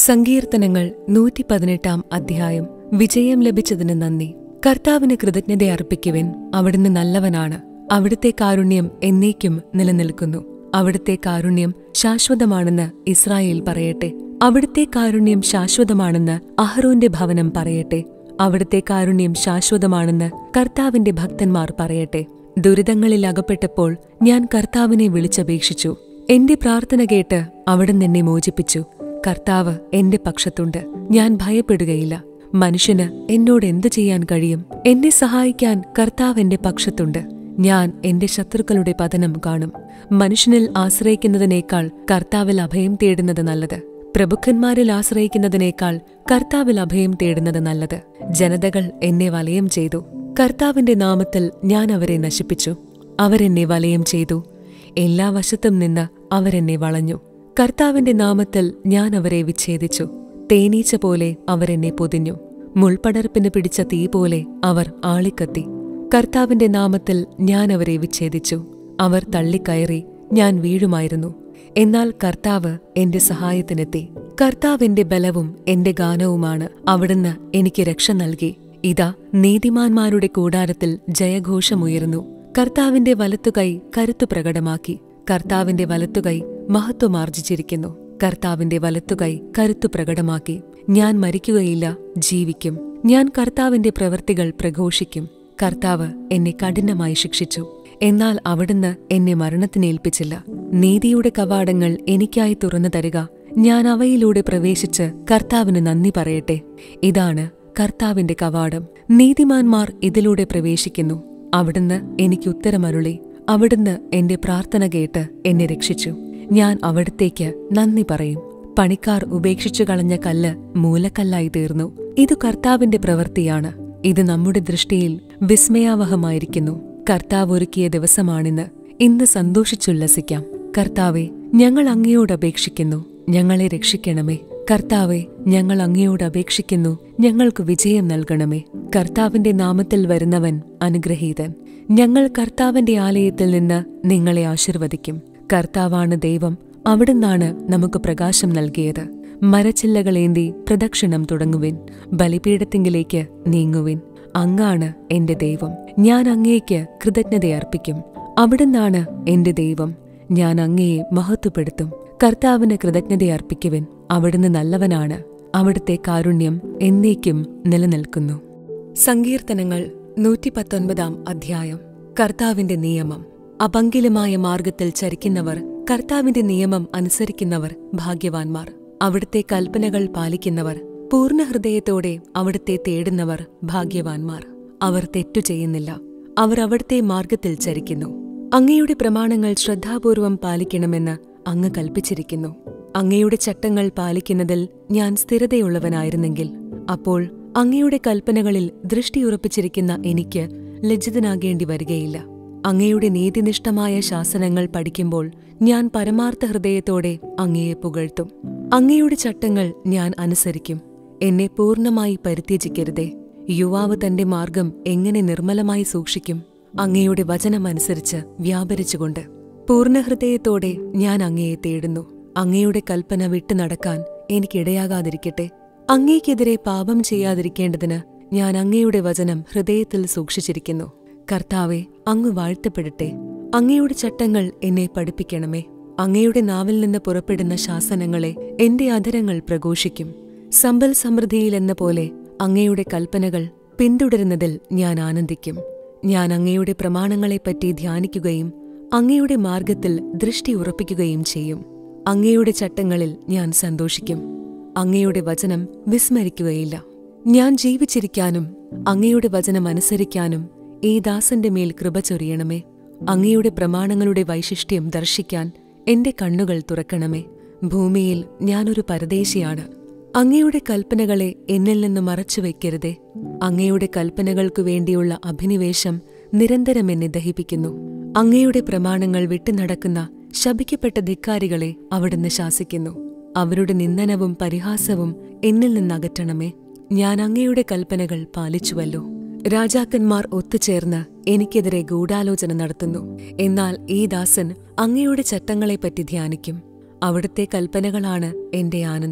സങ്കീർത്തനങ്ങൾ നൂറ്റി പതിനെട്ടാം അധ്യായം വിജയം ലഭിച്ചതിന് നന്ദി കർത്താവിന് കൃതജ്ഞത അർപ്പിക്കുവിൻ അവിടുന്ന് നല്ലവനാണ് അവിടുത്തെ കാരുണ്യം എന്നേക്കും നിലനിൽക്കുന്നു അവിടുത്തെ കാരുണ്യം ശാശ്വതമാണെന്ന് ഇസ്രായേൽ പറയട്ടെ അവിടുത്തെ കാരുണ്യം ശാശ്വതമാണെന്ന് അഹ്റോന്റെ ഭവനം പറയട്ടെ അവിടുത്തെ കാരുണ്യം ശാശ്വതമാണെന്ന് കർത്താവിന്റെ ഭക്തന്മാർ പറയട്ടെ ദുരിതങ്ങളിൽ അകപ്പെട്ടപ്പോൾ ഞാൻ കർത്താവിനെ വിളിച്ചപേക്ഷിച്ചു എന്റെ പ്രാർത്ഥന കേട്ട് അവിടുന്ന് എന്നെ മോചിപ്പിച്ചു കർത്താവ് എന്റെ പക്ഷത്തുണ്ട് ഞാൻ ഭയപ്പെടുകയില്ല മനുഷ്യന് എന്നോട് എന്തു ചെയ്യാൻ കഴിയും എന്നെ സഹായിക്കാൻ കർത്താവ് എന്റെ പക്ഷത്തുണ്ട് ഞാൻ എന്റെ ശത്രുക്കളുടെ പതനം കാണും മനുഷ്യനിൽ ആശ്രയിക്കുന്നതിനേക്കാൾ കർത്താവിൽ അഭയം തേടുന്നത് നല്ലത് പ്രഭുക്കന്മാരിൽ ആശ്രയിക്കുന്നതിനേക്കാൾ കർത്താവിൽ അഭയം തേടുന്നത് നല്ലത് ജനതകൾ എന്നെ വലയം ചെയ്തു കർത്താവിന്റെ നാമത്തിൽ ഞാൻ അവരെ നശിപ്പിച്ചു അവരെന്നെ വലയം ചെയ്തു എല്ലാ വശത്തും നിന്ന് അവരെന്നെ വളഞ്ഞു കർത്താവിന്റെ നാമത്തിൽ ഞാൻ അവരെ വിച്ഛേദിച്ചു തേനീച്ച പോലെ അവരെന്നെ പൊതിഞ്ഞു മുൾപടർപ്പിന് പിടിച്ച തീ പോലെ അവർ ആളിക്കത്തി കർത്താവിന്റെ നാമത്തിൽ ഞാൻ അവരെ വിച്ഛേദിച്ചു അവർ തള്ളിക്കയറി ഞാൻ വീഴുമായിരുന്നു എന്നാൽ കർത്താവ് എന്റെ സഹായത്തിനെത്തി കർത്താവ് എന്റെ ബലവും എന്റെ ഗാനവുമാണ് അവിടുന്ന് എനിക്ക് രക്ഷ നൽകി ഇതാ നീതിമാന്മാരുടെ കൂടാരത്തിൽ ജയഘോഷമുയർന്നു കർത്താവിന്റെ വലത്തുകൈ കരുത്തു പ്രകടമാക്കി കർത്താവിന്റെ വലത്തുകൈ മഹത്വമാർജിച്ചിരിക്കുന്നു കർത്താവിന്റെ വലത്തുകൈ കരുത്തു പ്രകടമാക്കി ഞാൻ മരിക്കുകയില്ല ജീവിക്കും ഞാൻ കർത്താവിന്റെ പ്രവൃത്തികൾ പ്രഘോഷിക്കും കർത്താവ് എന്നെ കഠിനമായി ശിക്ഷിച്ചു എന്നാൽ അവിടുന്ന് എന്നെ മരണത്തിനേൽപ്പിച്ചില്ല നീതിയുടെ കവാടങ്ങൾ എനിക്കായി തുറന്നു തരിക ഞാൻ അവയിലൂടെ പ്രവേശിച്ച് കർത്താവിന് നന്ദി പറയട്ടെ ഇതാണ് കർത്താവിന്റെ കവാടം നീതിമാന്മാർ ഇതിലൂടെ പ്രവേശിക്കുന്നു അവിടുന്ന് എനിക്ക് ഉത്തരമരുളി അവിടുന്ന് എന്റെ പ്രാർത്ഥന കേട്ട് എന്നെ രക്ഷിച്ചു ഞാൻ അവിടത്തേക്ക് നന്ദി പറയും പണിക്കാർ ഉപേക്ഷിച്ചു കളഞ്ഞ കല്ല് മൂലക്കല്ലായി തീർന്നു ഇത് കർത്താവിന്റെ പ്രവൃത്തിയാണ് ഇത് നമ്മുടെ ദൃഷ്ടിയിൽ വിസ്മയാവഹമായിരിക്കുന്നു കർത്താവ് ഒരുക്കിയ ദിവസമാണിന്ന് ഇന്ന് സന്തോഷിച്ചുല്ലസിക്കാം കർത്താവെ ഞങ്ങൾ അങ്ങയോട് അപേക്ഷിക്കുന്നു ഞങ്ങളെ രക്ഷിക്കണമേ കർത്താവെ ഞങ്ങൾ അങ്ങയോട് അപേക്ഷിക്കുന്നു ഞങ്ങൾക്ക് വിജയം നൽകണമേ കർത്താവിന്റെ നാമത്തിൽ വരുന്നവൻ അനുഗ്രഹീതൻ ഞങ്ങൾ കർത്താവിന്റെ ആലയത്തിൽ നിന്ന് നിങ്ങളെ ആശീർവദിക്കും കർത്താവാണ് ദൈവം അവിടുന്നാണ് നമുക്ക് പ്രകാശം നൽകിയത് മരച്ചില്ലകളേന്തി പ്രദക്ഷിണം തുടങ്ങുവിൻ ബലിപീഠത്തിങ്കിലേക്ക് നീങ്ങുവിൻ അങ്ങാണ് എന്റെ ദൈവം ഞാൻ അങ്ങേക്ക് കൃതജ്ഞതയർപ്പിക്കും അവിടുന്നാണ് എന്റെ ദൈവം ഞാൻ അങ്ങയെ മഹത്വപ്പെടുത്തും കർത്താവിന് കൃതജ്ഞതയർപ്പിക്കുവിൻ അവിടുന്ന് നല്ലവനാണ് അവിടുത്തെ കാരുണ്യം എന്നേക്കും നിലനിൽക്കുന്നു സങ്കീർത്തനങ്ങൾ നൂറ്റി പത്തൊൻപതാം അധ്യായം കർത്താവിന്റെ നിയമം അപങ്കിലമായ മാർഗത്തിൽ ചരിക്കുന്നവർ കർത്താവിന്റെ നിയമം അനുസരിക്കുന്നവർ ഭാഗ്യവാൻമാർ അവിടുത്തെ കൽപ്പനകൾ പാലിക്കുന്നവർ പൂർണ്ണ ഹൃദയത്തോടെ അവിടുത്തെ തേടുന്നവർ ഭാഗ്യവാൻമാർ അവർ തെറ്റു ചെയ്യുന്നില്ല അവർ അവിടുത്തെ മാർഗത്തിൽ ചരിക്കുന്നു അങ്ങയുടെ പ്രമാണങ്ങൾ ശ്രദ്ധാപൂർവം പാലിക്കണമെന്ന് അങ്ങ് കൽപ്പിച്ചിരിക്കുന്നു അങ്ങയുടെ ചട്ടങ്ങൾ പാലിക്കുന്നതിൽ ഞാൻ സ്ഥിരതയുള്ളവനായിരുന്നെങ്കിൽ അപ്പോൾ അങ്ങയുടെ കൽപ്പനകളിൽ ദൃഷ്ടിയുറപ്പിച്ചിരിക്കുന്ന എനിക്ക് ലജ്ജിതനാകേണ്ടി വരികയില്ല അങ്ങയുടെ നീതിനിഷ്ഠമായ ശാസനങ്ങൾ പഠിക്കുമ്പോൾ ഞാൻ പരമാർത്ഥ ഹൃദയത്തോടെ അങ്ങയെ പുകഴ്ത്തും അങ്ങയുടെ ചട്ടങ്ങൾ ഞാൻ അനുസരിക്കും എന്നെ പൂർണ്ണമായി പരിത്യജിക്കരുതേ യുവാവ് തന്റെ മാർഗം എങ്ങനെ നിർമ്മലമായി സൂക്ഷിക്കും അങ്ങയുടെ വചനമനുസരിച്ച് വ്യാപരിച്ചുകൊണ്ട് പൂർണ്ണഹൃദയത്തോടെ ഞാൻ അങ്ങയെ തേടുന്നു അങ്ങയുടെ കൽപ്പന വിട്ടു നടക്കാൻ എനിക്കിടയാകാതിരിക്കട്ടെ അങ്ങേക്കെതിരെ പാപം ചെയ്യാതിരിക്കേണ്ടതിന് ഞാൻ അങ്ങയുടെ വചനം ഹൃദയത്തിൽ സൂക്ഷിച്ചിരിക്കുന്നു കർത്താവെ അങ്ങ് വാഴ്ത്തപ്പെടട്ടെ അങ്ങയുടെ ചട്ടങ്ങൾ എന്നെ പഠിപ്പിക്കണമേ അങ്ങയുടെ നാവിൽ നിന്ന് പുറപ്പെടുന്ന ശാസനങ്ങളെ എന്റെ അധരങ്ങൾ പ്രഘോഷിക്കും സമ്പൽ സമൃദ്ധിയിലെന്ന പോലെ അങ്ങയുടെ കൽപ്പനകൾ പിന്തുടരുന്നതിൽ ഞാൻ ആനന്ദിക്കും ഞാൻ അങ്ങയുടെ പ്രമാണങ്ങളെപ്പറ്റി ധ്യാനിക്കുകയും അങ്ങയുടെ മാർഗത്തിൽ ദൃഷ്ടി ഉറപ്പിക്കുകയും ചെയ്യും അങ്ങയുടെ ചട്ടങ്ങളിൽ ഞാൻ സന്തോഷിക്കും അങ്ങയുടെ വചനം വിസ്മരിക്കുകയില്ല ഞാൻ ജീവിച്ചിരിക്കാനും അങ്ങയുടെ വചനം അനുസരിക്കാനും ഈ ദാസന്റെ മേൽ കൃപ ചൊരിയണമേ അങ്ങയുടെ പ്രമാണങ്ങളുടെ വൈശിഷ്ട്യം ദർശിക്കാൻ എന്റെ കണ്ണുകൾ തുറക്കണമേ ഭൂമിയിൽ ഞാനൊരു പരദേശിയാണ് അങ്ങയുടെ കൽപ്പനകളെ എന്നിൽ നിന്ന് മറച്ചുവെക്കരുതേ അങ്ങയുടെ കൽപ്പനകൾക്കു വേണ്ടിയുള്ള അഭിനിവേശം നിരന്തരം എന്നെ ദഹിപ്പിക്കുന്നു അങ്ങയുടെ പ്രമാണങ്ങൾ വിട്ടുനടക്കുന്ന ശപിക്കപ്പെട്ട ധിക്കാരികളെ അവിടുന്ന് ശാസിക്കുന്നു അവരുടെ നിന്ദനവും പരിഹാസവും എന്നിൽ നിന്നകറ്റണമേ ഞാൻ അങ്ങയുടെ കൽപ്പനകൾ പാലിച്ചുവല്ലോ രാജാക്കന്മാർ ഒത്തുചേർന്ന് എനിക്കെതിരെ ഗൂഢാലോചന നടത്തുന്നു എന്നാൽ ഈ ദാസൻ അങ്ങയുടെ ചട്ടങ്ങളെപ്പറ്റി ധ്യാനിക്കും അവിടുത്തെ കൽപ്പനകളാണ് എന്റെ ആനന്ദം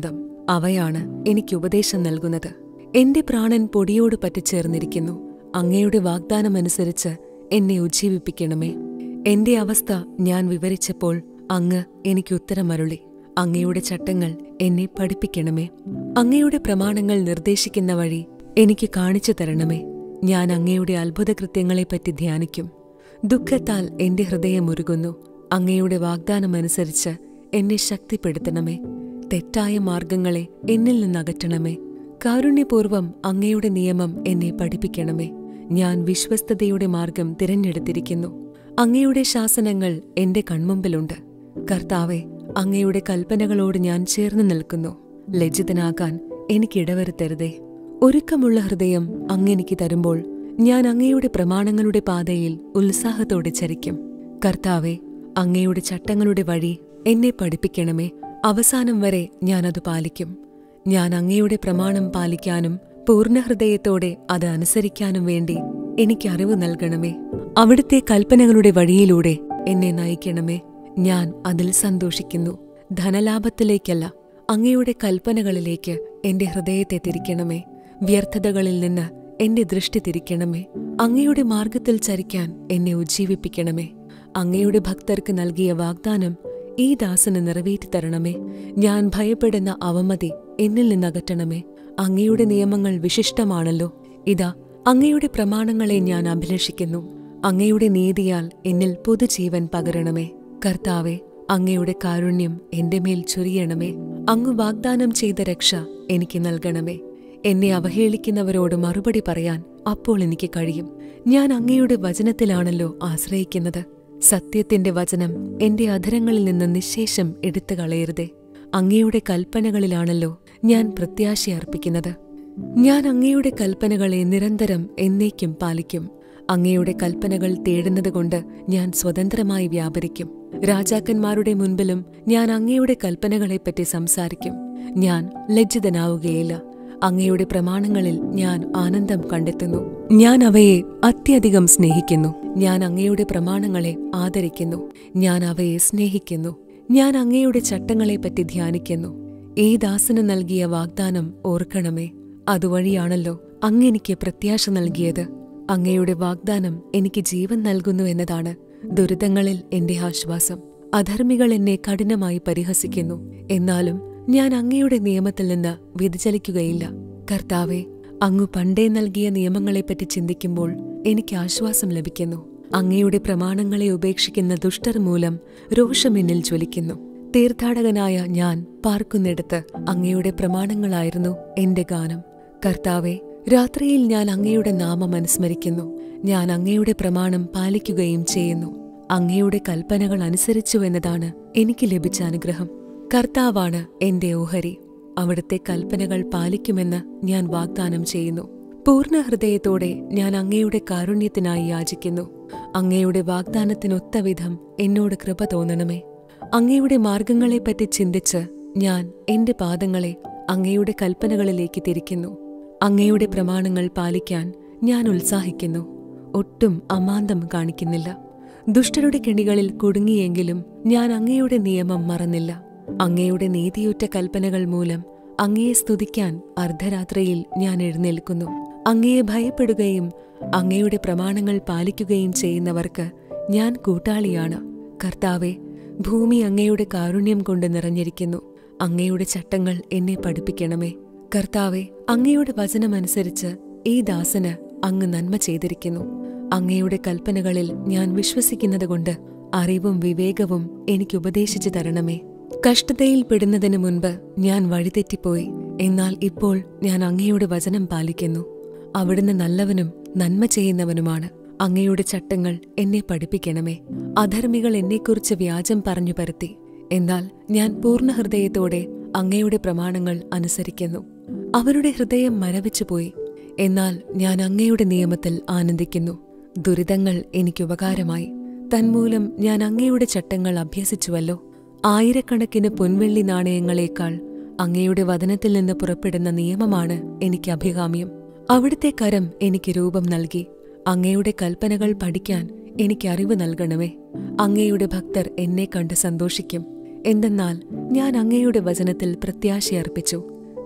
അവയാണ് എനിക്ക് ഉപദേശം നൽകുന്നത് എന്റെ പ്രാണൻ പൊടിയോട് പറ്റിച്ചേർന്നിരിക്കുന്നു അങ്ങയുടെ വാഗ്ദാനമനുസരിച്ച് എന്നെ ഉജ്ജീവിപ്പിക്കണമേ എന്റെ അവസ്ഥ ഞാൻ വിവരിച്ചപ്പോൾ അങ്ങ് എനിക്ക് ഉത്തരമരുളി അങ്ങയുടെ ചട്ടങ്ങൾ എന്നെ പഠിപ്പിക്കണമേ അങ്ങയുടെ പ്രമാണങ്ങൾ നിർദ്ദേശിക്കുന്ന വഴി എനിക്ക് കാണിച്ചു തരണമേ ഞാൻ അങ്ങയുടെ അത്ഭുതകൃത്യങ്ങളെപ്പറ്റി ധ്യാനിക്കും ദുഃഖത്താൽ എന്റെ ഹൃദയം ഉരുകുന്നു അങ്ങയുടെ വാഗ്ദാനമനുസരിച്ച് എന്നെ ശക്തിപ്പെടുത്തണമേ തെറ്റായ മാർഗങ്ങളെ എന്നിൽ നിന്നകറ്റണമേ കാരുണ്യപൂർവം അങ്ങയുടെ നിയമം എന്നെ പഠിപ്പിക്കണമേ ഞാൻ വിശ്വസ്തതയുടെ മാർഗം തിരഞ്ഞെടുത്തിരിക്കുന്നു അങ്ങയുടെ ശാസനങ്ങൾ എന്റെ കൺമുമ്പിലുണ്ട് കർത്താവെ അങ്ങയുടെ കൽപ്പനകളോട് ഞാൻ ചേർന്ന് നിൽക്കുന്നു ലജ്ജിതനാകാൻ എനിക്കിടവരുത്തരുതേ ഒരുക്കമുള്ള ഹൃദയം അങ്ങെനിക്ക് തരുമ്പോൾ ഞാൻ അങ്ങയുടെ പ്രമാണങ്ങളുടെ പാതയിൽ ഉത്സാഹത്തോടെ ചരിക്കും കർത്താവെ അങ്ങയുടെ ചട്ടങ്ങളുടെ വഴി എന്നെ പഠിപ്പിക്കണമേ അവസാനം വരെ ഞാനത് പാലിക്കും ഞാൻ അങ്ങയുടെ പ്രമാണം പാലിക്കാനും പൂർണ്ണഹൃദയത്തോടെ അത് അനുസരിക്കാനും വേണ്ടി എനിക്ക് അറിവ് നൽകണമേ അവിടുത്തെ കൽപ്പനകളുടെ വഴിയിലൂടെ എന്നെ നയിക്കണമേ ഞാൻ അതിൽ സന്തോഷിക്കുന്നു ധനലാഭത്തിലേക്കല്ല അങ്ങയുടെ കൽപ്പനകളിലേക്ക് എന്റെ ഹൃദയത്തെ തിരിക്കണമേ വ്യർത്ഥതകളിൽ നിന്ന് എന്റെ ദൃഷ്ടി തിരിക്കണമേ അങ്ങയുടെ മാർഗത്തിൽ ചരിക്കാൻ എന്നെ ഉജ്ജീവിപ്പിക്കണമേ അങ്ങയുടെ ഭക്തർക്ക് നൽകിയ വാഗ്ദാനം ഈ ദാസന് നിറവേറ്റി തരണമേ ഞാൻ ഭയപ്പെടുന്ന അവമതി എന്നിൽ നിന്നകറ്റണമേ അങ്ങയുടെ നിയമങ്ങൾ വിശിഷ്ടമാണല്ലോ ഇതാ അങ്ങയുടെ പ്രമാണങ്ങളെ ഞാൻ അഭിലഷിക്കുന്നു അങ്ങയുടെ നീതിയാൽ എന്നിൽ പുതുജീവൻ പകരണമേ കർത്താവെ അങ്ങയുടെ കാരുണ്യം എന്റെ മേൽ ചൊരിയണമേ അങ്ങ് വാഗ്ദാനം ചെയ്ത രക്ഷ എനിക്ക് നൽകണമേ എന്നെ അവഹേളിക്കുന്നവരോട് മറുപടി പറയാൻ അപ്പോൾ എനിക്ക് കഴിയും ഞാൻ അങ്ങയുടെ വചനത്തിലാണല്ലോ ആശ്രയിക്കുന്നത് സത്യത്തിന്റെ വചനം എന്റെ അധരങ്ങളിൽ നിന്ന് നിശേഷം എടുത്തു കളയരുതേ അങ്ങയുടെ കൽപ്പനകളിലാണല്ലോ ഞാൻ പ്രത്യാശയർപ്പിക്കുന്നത് ഞാൻ അങ്ങയുടെ കൽപ്പനകളെ നിരന്തരം എന്നേക്കും പാലിക്കും അങ്ങയുടെ കൽപ്പനകൾ തേടുന്നതുകൊണ്ട് ഞാൻ സ്വതന്ത്രമായി വ്യാപരിക്കും രാജാക്കന്മാരുടെ മുൻപിലും ഞാൻ അങ്ങയുടെ കൽപ്പനകളെപ്പറ്റി സംസാരിക്കും ഞാൻ ലജ്ജിതനാവുകയില്ല അങ്ങയുടെ പ്രമാണങ്ങളിൽ ഞാൻ ആനന്ദം കണ്ടെത്തുന്നു ഞാൻ അവയെ അത്യധികം സ്നേഹിക്കുന്നു ഞാൻ അങ്ങയുടെ പ്രമാണങ്ങളെ ആദരിക്കുന്നു ഞാൻ അവയെ സ്നേഹിക്കുന്നു ഞാൻ അങ്ങയുടെ ചട്ടങ്ങളെപ്പറ്റി ധ്യാനിക്കുന്നു ഈ ദാസന് നൽകിയ വാഗ്ദാനം ഓർക്കണമേ അതുവഴിയാണല്ലോ അങ്ങെനിക്ക് പ്രത്യാശ നൽകിയത് അങ്ങയുടെ വാഗ്ദാനം എനിക്ക് ജീവൻ നൽകുന്നു എന്നതാണ് ദുരിതങ്ങളിൽ എന്റെ ആശ്വാസം അധർമ്മികൾ എന്നെ കഠിനമായി പരിഹസിക്കുന്നു എന്നാലും ഞാൻ അങ്ങയുടെ നിയമത്തിൽ നിന്ന് വ്യതിചലിക്കുകയില്ല കർത്താവെ അങ്ങു പണ്ടേ നൽകിയ നിയമങ്ങളെപ്പറ്റി ചിന്തിക്കുമ്പോൾ എനിക്ക് ആശ്വാസം ലഭിക്കുന്നു അങ്ങയുടെ പ്രമാണങ്ങളെ ഉപേക്ഷിക്കുന്ന ദുഷ്ടർ മൂലം രോഷം എന്നിൽ ജ്വലിക്കുന്നു തീർത്ഥാടകനായ ഞാൻ പാർക്കുന്നിടത്ത് അങ്ങയുടെ പ്രമാണങ്ങളായിരുന്നു എന്റെ ഗാനം കർത്താവെ രാത്രിയിൽ ഞാൻ അങ്ങയുടെ നാമം അനുസ്മരിക്കുന്നു ഞാൻ അങ്ങയുടെ പ്രമാണം പാലിക്കുകയും ചെയ്യുന്നു അങ്ങയുടെ കൽപ്പനകൾ അനുസരിച്ചുവെന്നതാണ് എനിക്ക് ലഭിച്ച അനുഗ്രഹം കർത്താവാണ് എന്റെ ഓഹരി അവിടുത്തെ കൽപ്പനകൾ പാലിക്കുമെന്ന് ഞാൻ വാഗ്ദാനം ചെയ്യുന്നു പൂർണ്ണ ഹൃദയത്തോടെ ഞാൻ അങ്ങയുടെ കാരുണ്യത്തിനായി യാചിക്കുന്നു അങ്ങയുടെ വാഗ്ദാനത്തിനൊത്ത വിധം എന്നോട് കൃപ തോന്നണമേ അങ്ങയുടെ മാർഗങ്ങളെപ്പറ്റി ചിന്തിച്ച് ഞാൻ എന്റെ പാദങ്ങളെ അങ്ങയുടെ കൽപ്പനകളിലേക്ക് തിരിക്കുന്നു അങ്ങയുടെ പ്രമാണങ്ങൾ പാലിക്കാൻ ഞാൻ ഉത്സാഹിക്കുന്നു ഒട്ടും അമാന്തം കാണിക്കുന്നില്ല ദുഷ്ടരുടെ കെണികളിൽ കുടുങ്ങിയെങ്കിലും ഞാൻ അങ്ങയുടെ നിയമം മറന്നില്ല അങ്ങയുടെ നീതിയുറ്റ കൽപ്പനകൾ മൂലം അങ്ങയെ സ്തുതിക്കാൻ അർദ്ധരാത്രിയിൽ ഞാൻ എഴുന്നേൽക്കുന്നു അങ്ങയെ ഭയപ്പെടുകയും അങ്ങയുടെ പ്രമാണങ്ങൾ പാലിക്കുകയും ചെയ്യുന്നവർക്ക് ഞാൻ കൂട്ടാളിയാണ് കർത്താവെ ഭൂമി അങ്ങയുടെ കാരുണ്യം കൊണ്ട് നിറഞ്ഞിരിക്കുന്നു അങ്ങയുടെ ചട്ടങ്ങൾ എന്നെ പഠിപ്പിക്കണമേ കർത്താവെ അങ്ങയുടെ വചനമനുസരിച്ച് ഈ ദാസന് അങ്ങ് നന്മ ചെയ്തിരിക്കുന്നു അങ്ങയുടെ കൽപ്പനകളിൽ ഞാൻ വിശ്വസിക്കുന്നതുകൊണ്ട് അറിവും വിവേകവും എനിക്ക് ഉപദേശിച്ചു തരണമേ കഷ്ടതയിൽ പെടുന്നതിന് മുൻപ് ഞാൻ വഴിതെറ്റിപ്പോയി എന്നാൽ ഇപ്പോൾ ഞാൻ അങ്ങയുടെ വചനം പാലിക്കുന്നു അവിടുന്ന് നല്ലവനും നന്മ ചെയ്യുന്നവനുമാണ് അങ്ങയുടെ ചട്ടങ്ങൾ എന്നെ പഠിപ്പിക്കണമേ അധർമ്മികൾ എന്നെക്കുറിച്ച് വ്യാജം പറഞ്ഞു പരത്തി എന്നാൽ ഞാൻ പൂർണ്ണ ഹൃദയത്തോടെ അങ്ങയുടെ പ്രമാണങ്ങൾ അനുസരിക്കുന്നു അവരുടെ ഹൃദയം മരവിച്ചുപോയി എന്നാൽ ഞാൻ അങ്ങയുടെ നിയമത്തിൽ ആനന്ദിക്കുന്നു ദുരിതങ്ങൾ എനിക്കുപകാരമായി തന്മൂലം ഞാൻ അങ്ങയുടെ ചട്ടങ്ങൾ അഭ്യസിച്ചുവല്ലോ ആയിരക്കണക്കിന് പൊൻവെള്ളി നാണയങ്ങളേക്കാൾ അങ്ങയുടെ വചനത്തിൽ നിന്ന് പുറപ്പെടുന്ന നിയമമാണ് എനിക്ക് അഭികാമ്യം അവിടുത്തെ കരം എനിക്ക് രൂപം നൽകി അങ്ങയുടെ കൽപ്പനകൾ പഠിക്കാൻ എനിക്ക് അറിവ് നൽകണമേ അങ്ങയുടെ ഭക്തർ എന്നെ കണ്ട് സന്തോഷിക്കും എന്തെന്നാൽ ഞാൻ അങ്ങയുടെ വചനത്തിൽ പ്രത്യാശയർപ്പിച്ചു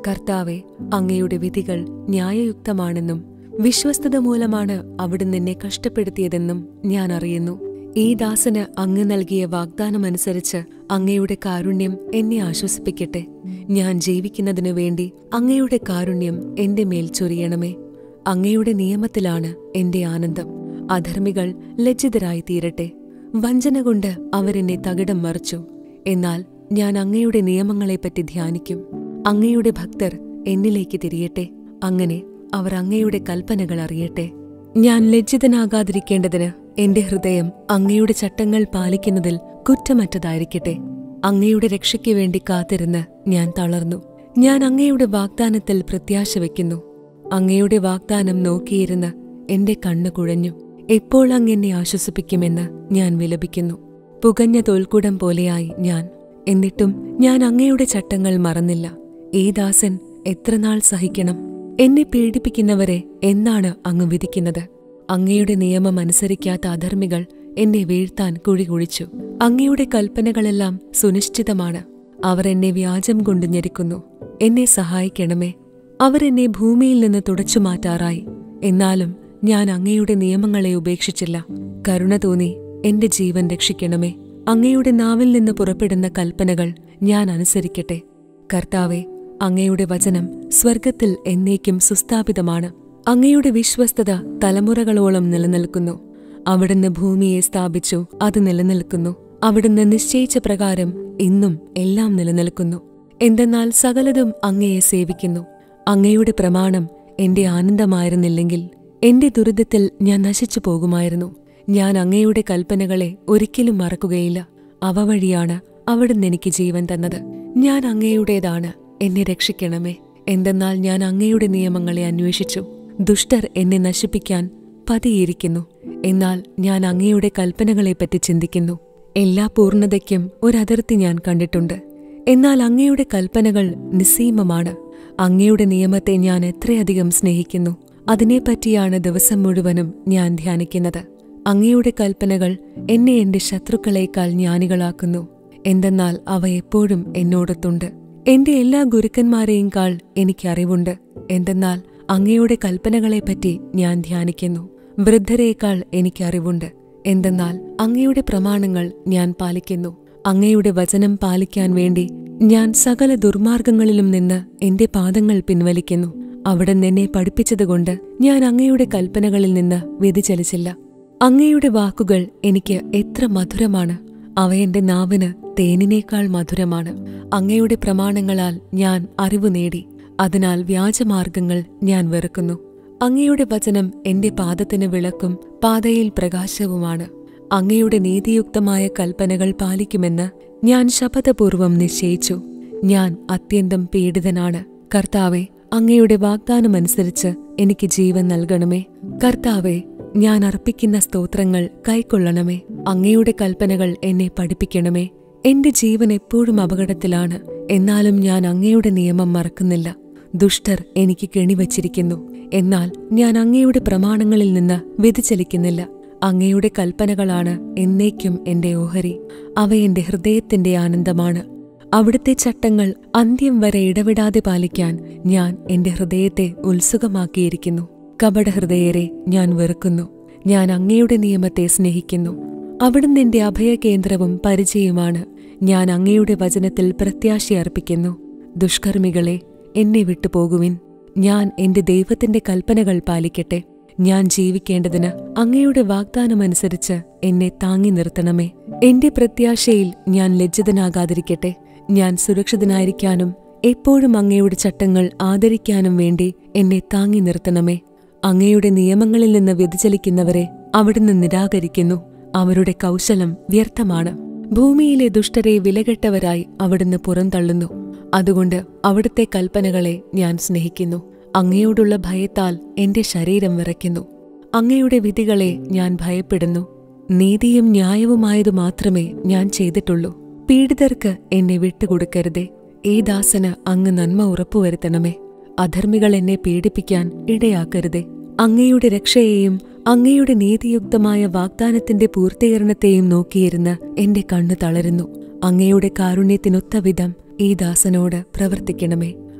കർത്താവെ അങ്ങയുടെ വിധികൾ ന്യായയുക്തമാണെന്നും വിശ്വസ്തത മൂലമാണ് അവിടുന്ന് എന്നെ കഷ്ടപ്പെടുത്തിയതെന്നും ഞാൻ അറിയുന്നു ഈ ദാസന് അങ്ങ് നൽകിയ വാഗ്ദാനമനുസരിച്ച് അങ്ങയുടെ കാരുണ്യം എന്നെ ആശ്വസിപ്പിക്കട്ടെ ഞാൻ ജീവിക്കുന്നതിനു വേണ്ടി അങ്ങയുടെ കാരുണ്യം എന്റെ മേൽ ചൊരിയണമേ അങ്ങയുടെ നിയമത്തിലാണ് എന്റെ ആനന്ദം അധർമ്മികൾ ലജ്ജിതരായി തീരട്ടെ വഞ്ചന കൊണ്ട് അവരെന്നെ തകിടം മറിച്ചു എന്നാൽ ഞാൻ അങ്ങയുടെ നിയമങ്ങളെപ്പറ്റി ധ്യാനിക്കും അങ്ങയുടെ ഭക്തർ എന്നിലേക്ക് തിരിയട്ടെ അങ്ങനെ അവർ അങ്ങയുടെ കൽപ്പനകൾ അറിയട്ടെ ഞാൻ ലജ്ജിതനാകാതിരിക്കേണ്ടതിന് എന്റെ ഹൃദയം അങ്ങയുടെ ചട്ടങ്ങൾ പാലിക്കുന്നതിൽ കുറ്റമറ്റതായിരിക്കട്ടെ അങ്ങയുടെ രക്ഷയ്ക്ക് വേണ്ടി കാത്തിരുന്ന് ഞാൻ തളർന്നു ഞാൻ അങ്ങയുടെ വാഗ്ദാനത്തിൽ പ്രത്യാശ വയ്ക്കുന്നു അങ്ങയുടെ വാഗ്ദാനം നോക്കിയിരുന്ന് എന്റെ കണ്ണു കുഴഞ്ഞു എപ്പോൾ അങ്ങ് എന്നെ ആശ്വസിപ്പിക്കുമെന്ന് ഞാൻ വിലപിക്കുന്നു പുകഞ്ഞ തോൽക്കുടം പോലെയായി ഞാൻ എന്നിട്ടും ഞാൻ അങ്ങയുടെ ചട്ടങ്ങൾ മറന്നില്ല ഈ ദാസൻ എത്രനാൾ സഹിക്കണം എന്നെ പീഡിപ്പിക്കുന്നവരെ എന്നാണ് അങ്ങ് വിധിക്കുന്നത് അങ്ങയുടെ നിയമം അനുസരിക്കാത്ത അധർമ്മികൾ എന്നെ വീഴ്ത്താൻ കുഴി കുഴിച്ചു അങ്ങയുടെ കൽപ്പനകളെല്ലാം സുനിശ്ചിതമാണ് അവർ എന്നെ വ്യാജം കൊണ്ട് ഞെരുക്കുന്നു എന്നെ സഹായിക്കണമേ അവരെന്നെ ഭൂമിയിൽ നിന്ന് തുടച്ചു മാറ്റാറായി എന്നാലും ഞാൻ അങ്ങയുടെ നിയമങ്ങളെ ഉപേക്ഷിച്ചില്ല കരുണ തോന്നി എന്റെ ജീവൻ രക്ഷിക്കണമേ അങ്ങയുടെ നാവിൽ നിന്ന് പുറപ്പെടുന്ന കൽപ്പനകൾ ഞാൻ അനുസരിക്കട്ടെ കർത്താവെ അങ്ങയുടെ വചനം സ്വർഗത്തിൽ എന്നേക്കും സുസ്ഥാപിതമാണ് അങ്ങയുടെ വിശ്വസ്തത തലമുറകളോളം നിലനിൽക്കുന്നു അവിടുന്ന് ഭൂമിയെ സ്ഥാപിച്ചു അത് നിലനിൽക്കുന്നു അവിടുന്ന് നിശ്ചയിച്ച പ്രകാരം ഇന്നും എല്ലാം നിലനിൽക്കുന്നു എന്തെന്നാൽ സകലതും അങ്ങയെ സേവിക്കുന്നു അങ്ങയുടെ പ്രമാണം എന്റെ ആനന്ദമായിരുന്നില്ലെങ്കിൽ എന്റെ ദുരിതത്തിൽ ഞാൻ നശിച്ചു പോകുമായിരുന്നു ഞാൻ അങ്ങയുടെ കൽപ്പനകളെ ഒരിക്കലും മറക്കുകയില്ല അവ വഴിയാണ് അവിടുന്ന് എനിക്ക് ജീവൻ തന്നത് ഞാൻ അങ്ങയുടേതാണ് എന്നെ രക്ഷിക്കണമേ എന്തെന്നാൽ ഞാൻ അങ്ങയുടെ നിയമങ്ങളെ അന്വേഷിച്ചു ദുഷ്ടർ എന്നെ നശിപ്പിക്കാൻ പതിയിരിക്കുന്നു എന്നാൽ ഞാൻ അങ്ങയുടെ കൽപ്പനകളെപ്പറ്റി ചിന്തിക്കുന്നു എല്ലാ പൂർണ്ണതയ്ക്കും ഒരതിർത്തി ഞാൻ കണ്ടിട്ടുണ്ട് എന്നാൽ അങ്ങയുടെ കൽപ്പനകൾ നിസ്സീമമാണ് അങ്ങയുടെ നിയമത്തെ ഞാൻ എത്രയധികം സ്നേഹിക്കുന്നു അതിനെപ്പറ്റിയാണ് ദിവസം മുഴുവനും ഞാൻ ധ്യാനിക്കുന്നത് അങ്ങയുടെ കൽപ്പനകൾ എന്നെ എന്റെ ശത്രുക്കളേക്കാൾ ജ്ഞാനികളാക്കുന്നു എന്തെന്നാൽ അവ എപ്പോഴും എന്നോടൊത്തുണ്ട് എന്റെ എല്ലാ ഗുരുക്കന്മാരെയും കാൾ എനിക്കറിവുണ്ട് എന്തെന്നാൽ അങ്ങയുടെ കൽപ്പനകളെപ്പറ്റി ഞാൻ ധ്യാനിക്കുന്നു വൃദ്ധരേക്കാൾ എനിക്കറിവുണ്ട് എന്തെന്നാൽ അങ്ങയുടെ പ്രമാണങ്ങൾ ഞാൻ പാലിക്കുന്നു അങ്ങയുടെ വചനം പാലിക്കാൻ വേണ്ടി ഞാൻ സകല ദുർമാർഗങ്ങളിലും നിന്ന് എന്റെ പാദങ്ങൾ പിൻവലിക്കുന്നു അവിടെ എന്നെ പഠിപ്പിച്ചതുകൊണ്ട് ഞാൻ അങ്ങയുടെ കൽപ്പനകളിൽ നിന്ന് വ്യതിചലിച്ചില്ല അങ്ങയുടെ വാക്കുകൾ എനിക്ക് എത്ര മധുരമാണ് അവ എന്റെ നാവിന് തേനിനേക്കാൾ മധുരമാണ് അങ്ങയുടെ പ്രമാണങ്ങളാൽ ഞാൻ അറിവ് നേടി അതിനാൽ വ്യാജമാർഗങ്ങൾ ഞാൻ വെറുക്കുന്നു അങ്ങയുടെ വചനം എന്റെ പാദത്തിന് വിളക്കും പാതയിൽ പ്രകാശവുമാണ് അങ്ങയുടെ നീതിയുക്തമായ കൽപ്പനകൾ പാലിക്കുമെന്ന് ഞാൻ ശപഥപൂർവം നിശ്ചയിച്ചു ഞാൻ അത്യന്തം പീഡിതനാണ് കർത്താവെ അങ്ങയുടെ വാഗ്ദാനമനുസരിച്ച് എനിക്ക് ജീവൻ നൽകണമേ കർത്താവെ ഞാൻ അർപ്പിക്കുന്ന സ്തോത്രങ്ങൾ കൈക്കൊള്ളണമേ അങ്ങയുടെ കൽപ്പനകൾ എന്നെ പഠിപ്പിക്കണമേ എന്റെ ജീവൻ എപ്പോഴും അപകടത്തിലാണ് എന്നാലും ഞാൻ അങ്ങയുടെ നിയമം മറക്കുന്നില്ല ദുഷ്ടർ എനിക്ക് കെണിവച്ചിരിക്കുന്നു എന്നാൽ ഞാൻ അങ്ങയുടെ പ്രമാണങ്ങളിൽ നിന്ന് വ്യതിചലിക്കുന്നില്ല അങ്ങയുടെ കൽപ്പനകളാണ് എന്നേക്കും എന്റെ ഓഹരി അവ എന്റെ ഹൃദയത്തിന്റെ ആനന്ദമാണ് അവിടുത്തെ ചട്ടങ്ങൾ അന്ത്യം വരെ ഇടവിടാതെ പാലിക്കാൻ ഞാൻ എന്റെ ഹൃദയത്തെ ഉത്സുകമാക്കിയിരിക്കുന്നു കപടഹൃദയരെ ഞാൻ വെറുക്കുന്നു ഞാൻ അങ്ങയുടെ നിയമത്തെ സ്നേഹിക്കുന്നു അവിടുന്ന് എന്റെ അഭയകേന്ദ്രവും പരിചയമാണ് ഞാൻ അങ്ങയുടെ വചനത്തിൽ പ്രത്യാശയർപ്പിക്കുന്നു ദുഷ്കർമ്മികളെ എന്നെ വിട്ടുപോകുവിൻ ഞാൻ എന്റെ ദൈവത്തിന്റെ കൽപ്പനകൾ പാലിക്കട്ടെ ഞാൻ ജീവിക്കേണ്ടതിന് അങ്ങയുടെ വാഗ്ദാനമനുസരിച്ച് എന്നെ താങ്ങി നിർത്തണമേ എന്റെ പ്രത്യാശയിൽ ഞാൻ ലജ്ജിതനാകാതിരിക്കട്ടെ ഞാൻ സുരക്ഷിതനായിരിക്കാനും എപ്പോഴും അങ്ങയുടെ ചട്ടങ്ങൾ ആദരിക്കാനും വേണ്ടി എന്നെ താങ്ങി നിർത്തണമേ അങ്ങയുടെ നിയമങ്ങളിൽ നിന്ന് വ്യതിചലിക്കുന്നവരെ അവിടുന്ന് നിരാകരിക്കുന്നു അവരുടെ കൗശലം വ്യർത്ഥമാണ് ഭൂമിയിലെ ദുഷ്ടരെ വിലകെട്ടവരായി അവിടുന്ന് പുറന്തള്ളുന്നു അതുകൊണ്ട് അവിടുത്തെ കൽപ്പനകളെ ഞാൻ സ്നേഹിക്കുന്നു അങ്ങയോടുള്ള ഭയത്താൽ എന്റെ ശരീരം വിറയ്ക്കുന്നു അങ്ങയുടെ വിധികളെ ഞാൻ ഭയപ്പെടുന്നു നീതിയും ന്യായവുമായതു മാത്രമേ ഞാൻ ചെയ്തിട്ടുള്ളൂ പീഡിതർക്ക് എന്നെ വിട്ടുകൊടുക്കരുതേ ഈ ദാസന് അങ്ങ് നന്മ ഉറപ്പുവരുത്തണമേ അധർമ്മികൾ എന്നെ പീഡിപ്പിക്കാൻ ഇടയാക്കരുതേ അങ്ങയുടെ രക്ഷയെയും അങ്ങയുടെ നീതിയുക്തമായ വാഗ്ദാനത്തിന്റെ പൂർത്തീകരണത്തെയും നോക്കിയിരുന്ന് എന്റെ കണ്ണു തളരുന്നു അങ്ങയുടെ കാരുണ്യത്തിനൊത്ത വിധം ഈ ദാസനോട് പ്രവർത്തിക്കണമേ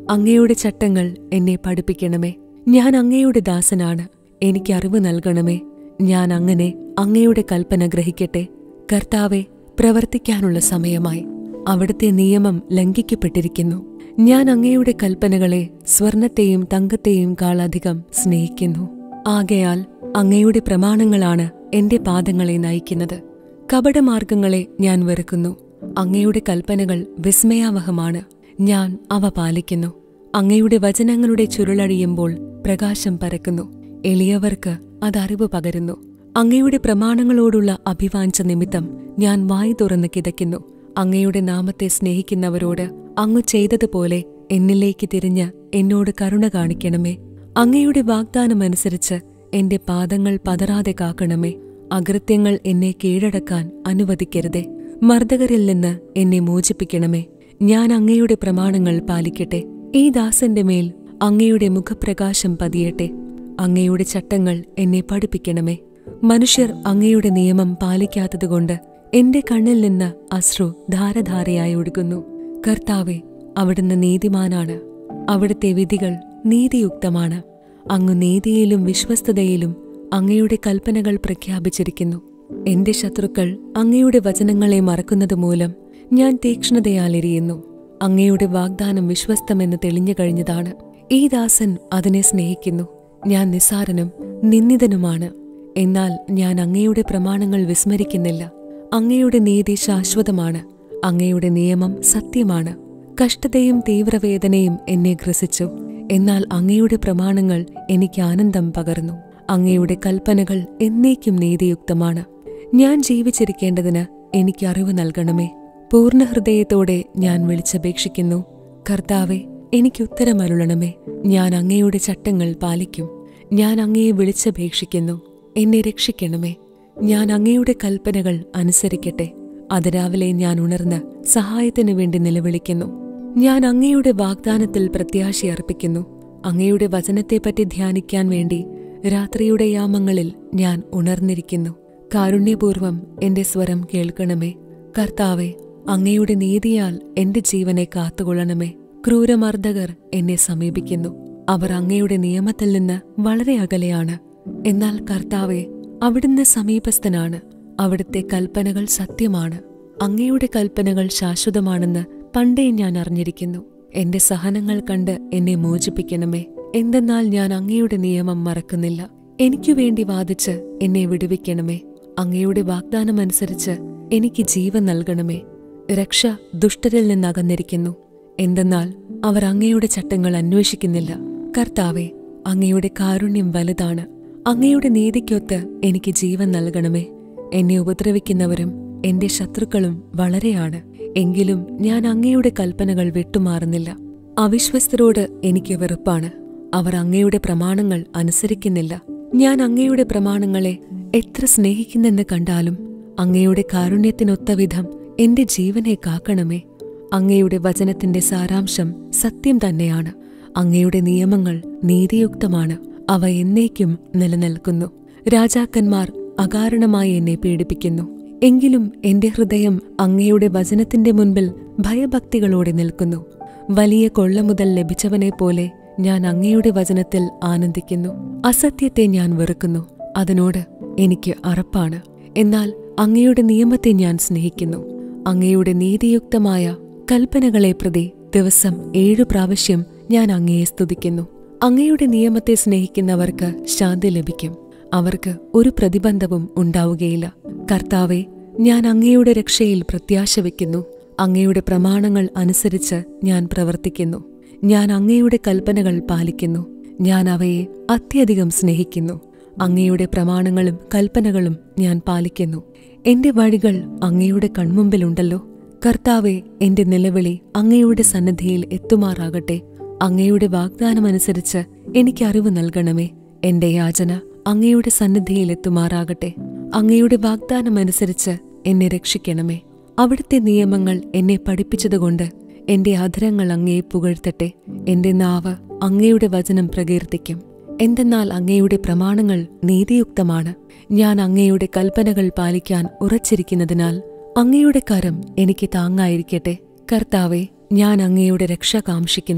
അങ്ങയുടെ ചട്ടങ്ങൾ എന്നെ പഠിപ്പിക്കണമേ ഞാൻ അങ്ങയുടെ ദാസനാണ് എനിക്ക് അറിവ് നൽകണമേ ഞാൻ അങ്ങനെ അങ്ങയുടെ കൽപ്പന ഗ്രഹിക്കട്ടെ കർത്താവെ പ്രവർത്തിക്കാനുള്ള സമയമായി അവിടുത്തെ നിയമം ലംഘിക്കപ്പെട്ടിരിക്കുന്നു ഞാൻ അങ്ങയുടെ കൽപ്പനകളെ സ്വർണത്തെയും തങ്കത്തെയും കാളധികം സ്നേഹിക്കുന്നു ആകയാൽ അങ്ങയുടെ പ്രമാണങ്ങളാണ് എന്റെ പാദങ്ങളെ നയിക്കുന്നത് കപടമാർഗങ്ങളെ ഞാൻ വെറുക്കുന്നു അങ്ങയുടെ കൽപ്പനകൾ വിസ്മയാവഹമാണ് ഞാൻ അവ പാലിക്കുന്നു അങ്ങയുടെ വചനങ്ങളുടെ ചുരുളഴിയുമ്പോൾ പ്രകാശം പരക്കുന്നു എളിയവർക്ക് അതറിവ് പകരുന്നു അങ്ങയുടെ പ്രമാണങ്ങളോടുള്ള അഭിവാഞ്ച നിമിത്തം ഞാൻ വായ് തുറന്ന് കിതയ്ക്കുന്നു അങ്ങയുടെ നാമത്തെ സ്നേഹിക്കുന്നവരോട് അങ്ങ് ചെയ്തതുപോലെ എന്നിലേക്ക് തിരിഞ്ഞ് എന്നോട് കരുണ കാണിക്കണമേ അങ്ങയുടെ വാഗ്ദാനമനുസരിച്ച് എന്റെ പാദങ്ങൾ പതറാതെ കാക്കണമേ അകൃത്യങ്ങൾ എന്നെ കീഴടക്കാൻ അനുവദിക്കരുതേ മർദ്ദകരിൽ നിന്ന് എന്നെ മോചിപ്പിക്കണമേ ഞാൻ അങ്ങയുടെ പ്രമാണങ്ങൾ പാലിക്കട്ടെ ഈ ദാസന്റെ മേൽ അങ്ങയുടെ മുഖപ്രകാശം പതിയട്ടെ അങ്ങയുടെ ചട്ടങ്ങൾ എന്നെ പഠിപ്പിക്കണമേ മനുഷ്യർ അങ്ങയുടെ നിയമം പാലിക്കാത്തതുകൊണ്ട് എന്റെ കണ്ണിൽ നിന്ന് അശ്രു ധാരധാരയായി ഒഴുകുന്നു കർത്താവെ അവിടുന്ന് നീതിമാനാണ് അവിടുത്തെ വിധികൾ നീതിയുക്തമാണ് അങ്ങ് നീതിയിലും വിശ്വസ്തതയിലും അങ്ങയുടെ കൽപ്പനകൾ പ്രഖ്യാപിച്ചിരിക്കുന്നു എന്റെ ശത്രുക്കൾ അങ്ങയുടെ വചനങ്ങളെ മറക്കുന്നത് മൂലം ഞാൻ തീക്ഷ്ണതയാലെരിയുന്നു അങ്ങയുടെ വാഗ്ദാനം വിശ്വസ്തമെന്ന് തെളിഞ്ഞു കഴിഞ്ഞതാണ് ഈ ദാസൻ അതിനെ സ്നേഹിക്കുന്നു ഞാൻ നിസ്സാരനും നിന്ദിതനുമാണ് എന്നാൽ ഞാൻ അങ്ങയുടെ പ്രമാണങ്ങൾ വിസ്മരിക്കുന്നില്ല അങ്ങയുടെ നീതി ശാശ്വതമാണ് അങ്ങയുടെ നിയമം സത്യമാണ് കഷ്ടതയും തീവ്രവേദനയും എന്നെ ഗ്രസിച്ചു എന്നാൽ അങ്ങയുടെ പ്രമാണങ്ങൾ എനിക്ക് ആനന്ദം പകർന്നു അങ്ങയുടെ കൽപ്പനകൾ എന്നേക്കും നീതിയുക്തമാണ് ഞാൻ ജീവിച്ചിരിക്കേണ്ടതിന് എനിക്ക് അറിവ് നൽകണമേ പൂർണ്ണ ഹൃദയത്തോടെ ഞാൻ വിളിച്ചപേക്ഷിക്കുന്നു കർത്താവെ എനിക്ക് ഉത്തരമരുളണമേ ഞാൻ അങ്ങയുടെ ചട്ടങ്ങൾ പാലിക്കും ഞാൻ അങ്ങയെ വിളിച്ചപേക്ഷിക്കുന്നു എന്നെ രക്ഷിക്കണമേ ഞാൻ അങ്ങയുടെ കൽപ്പനകൾ അനുസരിക്കട്ടെ അതിരാവിലെ ഞാൻ ഉണർന്ന് സഹായത്തിനു വേണ്ടി നിലവിളിക്കുന്നു ഞാൻ അങ്ങയുടെ വാഗ്ദാനത്തിൽ പ്രത്യാശയർപ്പിക്കുന്നു അങ്ങയുടെ വചനത്തെപ്പറ്റി ധ്യാനിക്കാൻ വേണ്ടി രാത്രിയുടെ യാമങ്ങളിൽ ഞാൻ ഉണർന്നിരിക്കുന്നു കാരുണ്യപൂർവം എന്റെ സ്വരം കേൾക്കണമേ കർത്താവെ അങ്ങയുടെ നീതിയാൽ എന്റെ ജീവനെ കാത്തുകൊള്ളണമേ ക്രൂരമർദ്ദകർ എന്നെ സമീപിക്കുന്നു അവർ അങ്ങയുടെ നിയമത്തിൽ നിന്ന് വളരെ അകലെയാണ് എന്നാൽ കർത്താവെ അവിടുന്ന് സമീപസ്ഥനാണ് അവിടുത്തെ കൽപ്പനകൾ സത്യമാണ് അങ്ങയുടെ കൽപ്പനകൾ ശാശ്വതമാണെന്ന് പണ്ടേ ഞാൻ അറിഞ്ഞിരിക്കുന്നു എന്റെ സഹനങ്ങൾ കണ്ട് എന്നെ മോചിപ്പിക്കണമേ എന്തെന്നാൽ ഞാൻ അങ്ങയുടെ നിയമം മറക്കുന്നില്ല എനിക്കു വേണ്ടി വാദിച്ച് എന്നെ വിടുവിക്കണമേ അങ്ങയുടെ വാഗ്ദാനമനുസരിച്ച് എനിക്ക് ജീവൻ നൽകണമേ രക്ഷ ദുഷ്ടരിൽ നിന്നകന്നിരിക്കുന്നു എന്തെന്നാൽ അവർ അങ്ങയുടെ ചട്ടങ്ങൾ അന്വേഷിക്കുന്നില്ല കർത്താവെ അങ്ങയുടെ കാരുണ്യം വലുതാണ് അങ്ങയുടെ നീതിക്കൊത്ത് എനിക്ക് ജീവൻ നൽകണമേ എന്നെ ഉപദ്രവിക്കുന്നവരും എന്റെ ശത്രുക്കളും വളരെയാണ് എങ്കിലും ഞാൻ അങ്ങയുടെ കൽപ്പനകൾ വിട്ടുമാറുന്നില്ല അവിശ്വസ്തരോട് എനിക്ക് വെറുപ്പാണ് അവർ അങ്ങയുടെ പ്രമാണങ്ങൾ അനുസരിക്കുന്നില്ല ഞാൻ അങ്ങയുടെ പ്രമാണങ്ങളെ എത്ര സ്നേഹിക്കുന്നെന്ന് കണ്ടാലും അങ്ങയുടെ കാരുണ്യത്തിനൊത്ത വിധം എന്റെ ജീവനെ കാക്കണമേ അങ്ങയുടെ വചനത്തിന്റെ സാരാംശം സത്യം തന്നെയാണ് അങ്ങയുടെ നിയമങ്ങൾ നീതിയുക്തമാണ് അവ എന്നേക്കും നിലനിൽക്കുന്നു രാജാക്കന്മാർ അകാരണമായി എന്നെ പീഡിപ്പിക്കുന്നു എങ്കിലും എന്റെ ഹൃദയം അങ്ങയുടെ വചനത്തിന്റെ മുൻപിൽ ഭയഭക്തികളോടെ നിൽക്കുന്നു വലിയ കൊള്ള മുതൽ ലഭിച്ചവനെ പോലെ ഞാൻ അങ്ങയുടെ വചനത്തിൽ ആനന്ദിക്കുന്നു അസത്യത്തെ ഞാൻ വെറുക്കുന്നു അതിനോട് എനിക്ക് അറപ്പാണ് എന്നാൽ അങ്ങയുടെ നിയമത്തെ ഞാൻ സ്നേഹിക്കുന്നു അങ്ങയുടെ നീതിയുക്തമായ കൽപ്പനകളെ പ്രതി ദിവസം ഏഴു പ്രാവശ്യം ഞാൻ അങ്ങയെ സ്തുതിക്കുന്നു അങ്ങയുടെ നിയമത്തെ സ്നേഹിക്കുന്നവർക്ക് ശാന്തി ലഭിക്കും അവർക്ക് ഒരു പ്രതിബന്ധവും ഉണ്ടാവുകയില്ല കർത്താവെ ഞാൻ അങ്ങയുടെ രക്ഷയിൽ പ്രത്യാശ വയ്ക്കുന്നു അങ്ങയുടെ പ്രമാണങ്ങൾ അനുസരിച്ച് ഞാൻ പ്രവർത്തിക്കുന്നു ഞാൻ അങ്ങയുടെ കൽപ്പനകൾ പാലിക്കുന്നു ഞാൻ അവയെ അത്യധികം സ്നേഹിക്കുന്നു അങ്ങയുടെ പ്രമാണങ്ങളും കൽപ്പനകളും ഞാൻ പാലിക്കുന്നു എന്റെ വഴികൾ അങ്ങയുടെ കൺമുമ്പിലുണ്ടല്ലോ കർത്താവെ എന്റെ നിലവിളി അങ്ങയുടെ സന്നദ്ധിയിൽ എത്തുമാറാകട്ടെ അങ്ങയുടെ വാഗ്ദാനമനുസരിച്ച് എനിക്ക് അറിവ് നൽകണമേ എന്റെ യാചന അങ്ങയുടെ സന്നിധിയിൽ എത്തുമാറാകട്ടെ അങ്ങയുടെ വാഗ്ദാനമനുസരിച്ച് എന്നെ രക്ഷിക്കണമേ അവിടുത്തെ നിയമങ്ങൾ എന്നെ പഠിപ്പിച്ചതുകൊണ്ട് എന്റെ അധരങ്ങൾ അങ്ങയെ പുകഴ്ത്തട്ടെ എന്റെ നാവ് അങ്ങയുടെ വചനം പ്രകീർത്തിക്കും എന്തെന്നാൽ അങ്ങയുടെ പ്രമാണങ്ങൾ നീതിയുക്തമാണ് ഞാൻ അങ്ങയുടെ കൽപ്പനകൾ പാലിക്കാൻ ഉറച്ചിരിക്കുന്നതിനാൽ അങ്ങയുടെ കരം എനിക്ക് താങ്ങായിരിക്കട്ടെ കർത്താവെ ഞാൻ അങ്ങയുടെ രക്ഷ കാംക്ഷിക്കുന്നു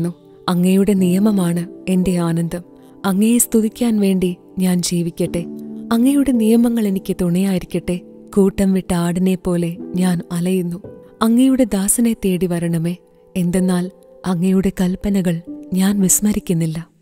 അങ്ങയുടെ നിയമമാണ് എന്റെ ആനന്ദം അങ്ങയെ സ്തുതിക്കാൻ വേണ്ടി ഞാൻ ജീവിക്കട്ടെ അങ്ങയുടെ നിയമങ്ങൾ എനിക്ക് തുണയായിരിക്കട്ടെ കൂട്ടം വിട്ട ആടിനെ പോലെ ഞാൻ അലയുന്നു അങ്ങയുടെ ദാസനെ തേടി വരണമേ എന്തെന്നാൽ അങ്ങയുടെ കൽപ്പനകൾ ഞാൻ വിസ്മരിക്കുന്നില്ല